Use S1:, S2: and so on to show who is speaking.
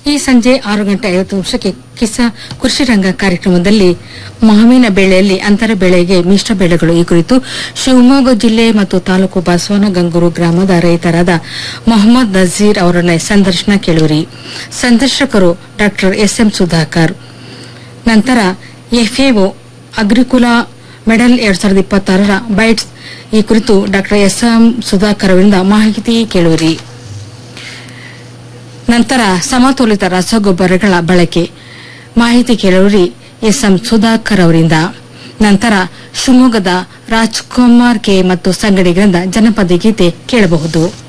S1: ಈ ಸಂಜೆ ಆರು ಗಂಟೆ ಐವತ್ತು ನಿಮಿಷಕ್ಕೆ ಕಿಸ ಕೃಷಿ ರಂಗ ಕಾರ್ಯಕ್ರಮದಲ್ಲಿ ಮಾವಿನ ಬೆಳೆಯಲ್ಲಿ ಅಂತರ ಬೆಳೆಗೆ ಮಿಶ್ರ ಬೆಳೆಗಳು ಈ ಕುರಿತು ಶಿವಮೊಗ್ಗ ಜಿಲ್ಲೆ ಮತ್ತು ತಾಲೂಕು ಬಸವನಗಂಗೂರು ಗ್ರಾಮದ ರೈತರಾದ ಮೊಹಮ್ಮದ್ ನಜೀರ್ ಅವರನ್ನ ಸಂದರ್ಶನ ಕೇಳುವಿರಿ ಸಂದರ್ಶಕರು ಡಾಕ್ಟರ್ ಎಸ್ ಎಂ ಸುಧಾಕರ್ ನಂತರ ಎಫ್ಎಒ ಅಗ್ರಿಕುಲಾ ಮೆಡಲ್ ಎರಡ್ ಸಾವಿರದ ಇಪ್ಪತ್ತಾರರ ಬೈಟ್ಸ್ ಈ ಕುರಿತು ಡಾಕ್ಟರ್ ಎಸ್ ಎಂ ಸುಧಾಕರ್ ಅವರಿಂದ ಮಾಹಿತಿ ಕೇಳುವಿರಿ ನಂತರ ಸಮತೋಲಿತ ರಸಗೊಬ್ಬರಗಳ ಬಳಕೆ ಮಾಹಿತಿ ಕೇಳುವರಿ ಎಸ್ ಎಂ ಸುಧಾಕರ್ ಅವರಿಂದ ನಂತರ ಶಿವಮೊಗ್ಗದ ರಾಜ್ಕುಮಾರ್ ಕೆ ಮತ್ತು ಸಂಗಡಿಗರಿಂದ ಜನಪದ ಗೀತೆ ಕೇಳಬಹುದು